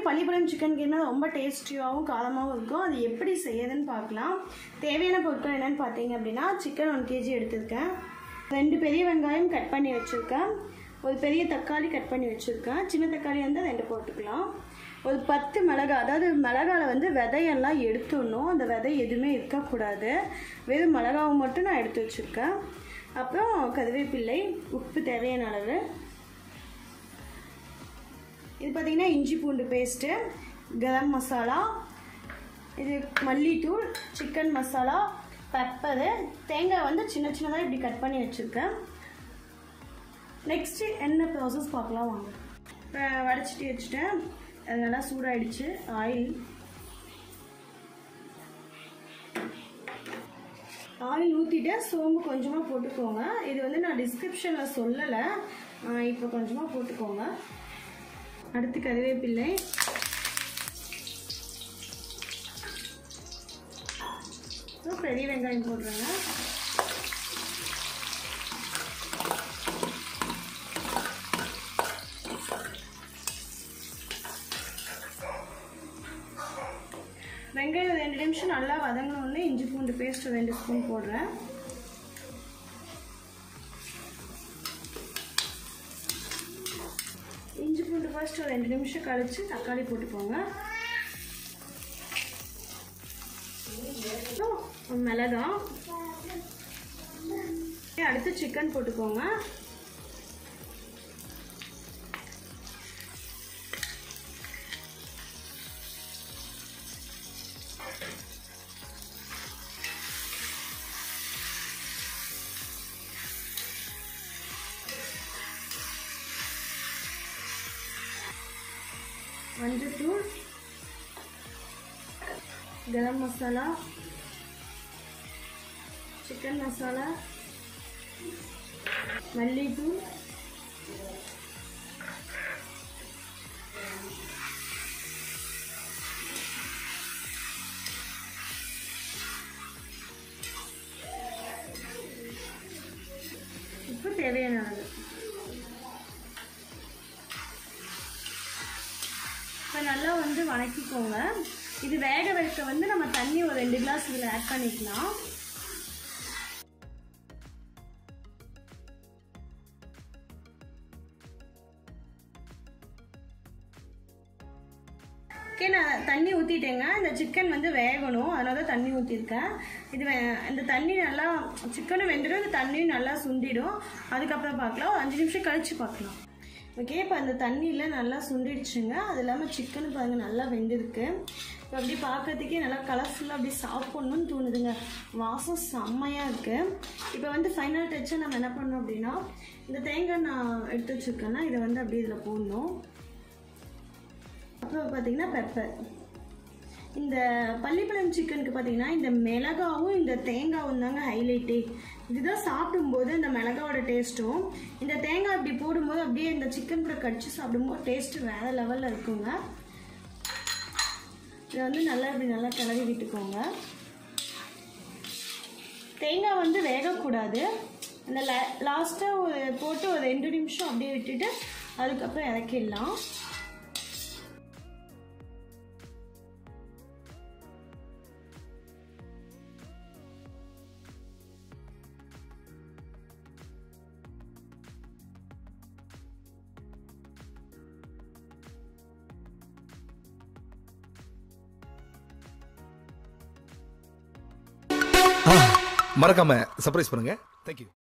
Pallipalayam chicken gravy ரொம்ப டேஸ்டியாகவும் காரமாகவும் இருக்கும் அது எப்படி செய்யறதுன்னு பார்க்கலாம் தேவையான பொருட்கள் என்னன்னு பார்த்தீங்க அப்படின்னா சிக்கன் ஒன் கேஜி எடுத்திருக்கேன் ரெண்டு பெரிய வெங்காயம் கட் பண்ணி வச்சுருக்கேன் ஒரு பெரிய தக்காளி கட் பண்ணி வச்சுருக்கேன் சின்ன தக்காளி வந்து ரெண்டு போட்டுக்கலாம் ஒரு பத்து மிளகா அதாவது மிளகால வந்து விதையெல்லாம் எடுத்துடணும் அந்த விதை எதுவுமே இருக்கக்கூடாது வெறும் மிளகாவை மட்டும் நான் எடுத்து வச்சுருக்கேன் அப்புறம் கருவேப்பிள்ளை உப்பு தேவையான அளவு இது பார்த்தீங்கன்னா இஞ்சி பூண்டு பேஸ்ட்டு கரம் மசாலா இது மல்லித்தூள் சிக்கன் மசாலா பெப்பரு தேங்காய் வந்து சின்ன சின்னதாக இப்படி கட் பண்ணி வச்சுருக்கேன் நெக்ஸ்ட்டு என்ன ப்ராசஸ் பார்க்கலாம் வாங்க இப்போ வடைச்சிட்டு வச்சுட்டேன் அது நல்லா சூடாயிடுச்சு ஆயில் ஆயில் ஊற்றிட்டு சோம்பு கொஞ்சமாக போட்டுக்கோங்க இது வந்து நான் டிஸ்கிரிப்ஷனில் சொல்லலை இப்போ கொஞ்சமாக போட்டுக்கோங்க அடுத்து கருவேப்பிள்ளை அப்புறம் பெரிய வெங்காயம் போடுறேங்க வெங்காயம் ரெண்டு நிமிஷம் நல்லா வதங்கினோடனே இஞ்சி பூண்டு பேஸ்ட் ரெண்டு ஸ்பூன் போடுறேன் இஞ்சி பூண்டு ஃபர்ஸ்ட் ஒரு ரெண்டு நிமிஷம் கழிச்சு தக்காளி போட்டுக்கோங்க அப்புறம் மிளகா அடுத்து சிக்கன் போட்டுக்கோங்க மஞ்சத்தூள் கரம் மசாலா சிக்கன் மசாலா மல்லித்தூள் உப்பு தேவையான அளவு இப்போ நல்லா வந்து வணக்கிக்கோங்க இது வேக வைக்க வந்து நம்ம தண்ணி ஒரு ரெண்டு கிளாஸ் இதில் ஆட் பண்ணிக்கலாம் ஓகே நான் தண்ணி ஊற்றிட்டேங்க இந்த சிக்கன் வந்து வேகணும் அதனால தான் தண்ணி ஊற்றிருக்கேன் இது வே- இந்த தண்ணி நல்லா சிக்கனும் வெந்துடும் இந்த தண்ணியும் நல்லா சுண்டிடும் அதுக்கப்புறம் பார்க்கலாம் ஒரு அஞ்சு நிமிஷம் கழிச்சு பார்க்கலாம் ஓகே இப்போ அந்த தண்ணியில் நல்லா சுண்டிடுச்சுங்க அது இல்லாமல் சிக்கன் பாருங்க நல்லா வெந்திருக்கு இப்போ அப்படி பார்க்கறதுக்கே நல்லா கலர்ஃபுல்லாக அப்படி சாப்பிட்ணுன்னு தோணுதுங்க வாசம் செம்மையாக இருக்குது இப்போ வந்து ஃபைனல் டச்சை நம்ம என்ன பண்ணோம் அப்படின்னா இந்த தேங்காய் நான் எடுத்து வச்சுருக்கேன்னா இதை வந்து அப்படியே இதில் போடணும் அப்புறம் பார்த்தீங்கன்னா பெப்பர் இந்த பள்ளிப்பழம் சிக்கனுக்கு பார்த்தீங்கன்னா இந்த மிளகாவும் இந்த தேங்காவும் தாங்க ஹைலைட்டே இதுதான் சாப்பிடும்போது இந்த மிளகாவோட டேஸ்ட்டும் இந்த தேங்காய் இப்படி போடும்போது அப்படியே இந்த சிக்கன் கூட கடிச்சு சாப்பிடும்போது டேஸ்ட்டு வேறு லெவலில் இருக்குங்க இதை வந்து நல்லா இப்படி நல்லா கிளறி விட்டுக்கோங்க தேங்காய் வந்து வேகக்கூடாது அந்த லாஸ்ட்டாக ஒரு போட்டு ஒரு ரெண்டு நிமிஷம் அப்படியே விட்டுட்டு அதுக்கப்புறம் இறக்கிடலாம் மறக்காம சர்ப்ரைஸ் பண்ணுங்க தேங்க்யூ